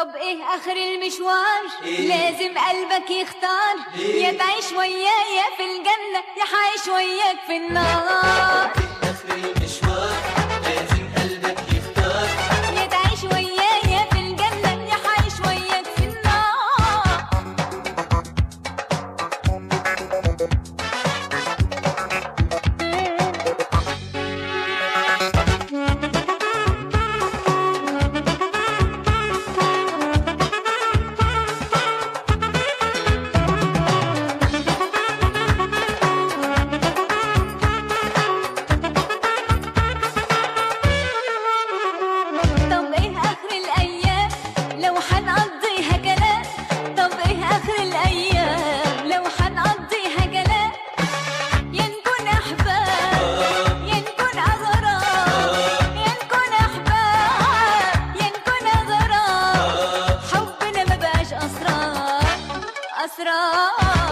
طب ايه اخر المشوار إيه؟ لازم قلبك يختار ليه؟ يا تعيش ويايا في الجنة يا حعيش وياك في النار آخر المشوار لازم قلبك يختار يا تعيش ويايا في الجنة يا حعيش وياك في النار طب ايه اخر الايام لو حنقضيها كلام طب ايه اخر الايام لو حنقضيها كلام يا نكون احباب يا نكون اغراب يا نكون احباب يا نكون اغراب حبنا ما بقاش اسرار اسرار